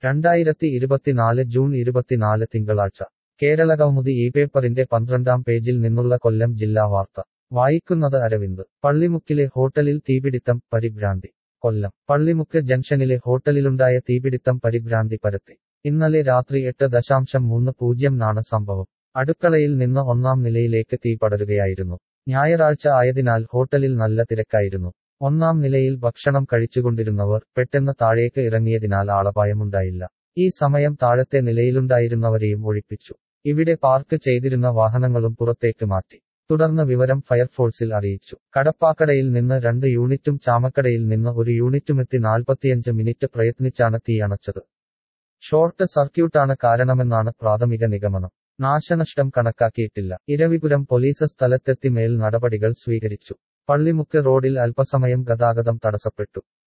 രണ്ടായിരത്തി ഇരുപത്തിനാല് ജൂൺ ഇരുപത്തിനാല് തിങ്കളാഴ്ച കേരളകൗമുദി ഈ പേപ്പറിന്റെ പന്ത്രണ്ടാം പേജിൽ നിന്നുള്ള കൊല്ലം ജില്ലാ വാർത്ത വായിക്കുന്നത് അരവിന്ദ് പള്ളിമുക്കിലെ ഹോട്ടലിൽ തീപിടിത്തം പരിഭ്രാന്തി കൊല്ലം പള്ളിമുക്ക് ജംഗ്ഷനിലെ ഹോട്ടലിലുണ്ടായ തീപിടിത്തം പരിഭ്രാന്തി പരത്തി ഇന്നലെ രാത്രി എട്ട് ദശാംശം മൂന്ന് പൂജ്യം നാണ് സംഭവം അടുക്കളയിൽ നിന്ന് ഒന്നാം നിലയിലേക്ക് തീ പടരുകയായിരുന്നു ഞായറാഴ്ച ആയതിനാൽ ഹോട്ടലിൽ നല്ല തിരക്കായിരുന്നു ഒന്നാം നിലയിൽ ഭക്ഷണം കഴിച്ചുകൊണ്ടിരുന്നവർ പെട്ടെന്ന് താഴേക്ക് ഇറങ്ങിയതിനാൽ ആളപായമുണ്ടായില്ല ഈ സമയം താഴത്തെ നിലയിലുണ്ടായിരുന്നവരെയും ഒഴിപ്പിച്ചു ഇവിടെ പാർക്ക് ചെയ്തിരുന്ന വാഹനങ്ങളും പുറത്തേക്ക് മാറ്റി തുടർന്ന് വിവരം ഫയർഫോഴ്സിൽ അറിയിച്ചു കടപ്പാക്കടയിൽ നിന്ന് രണ്ട് യൂണിറ്റും ചാമക്കടയിൽ നിന്ന് ഒരു യൂണിറ്റുമെത്തി നാൽപ്പത്തിയഞ്ച് മിനിറ്റ് പ്രയത്നിച്ചാണ് തീ അണച്ചത് ഷോർട്ട് സർക്യൂട്ടാണ് കാരണമെന്നാണ് പ്രാഥമിക നിഗമനം നാശനഷ്ടം കണക്കാക്കിയിട്ടില്ല ഇരവിപുരം പോലീസ് സ്ഥലത്തെത്തി മേൽ നടപടികൾ സ്വീകരിച്ചു പള്ളിമുക്ക് റോഡിൽ അല്പസമയം ഗതാഗതം തടസ്സപ്പെട്ടു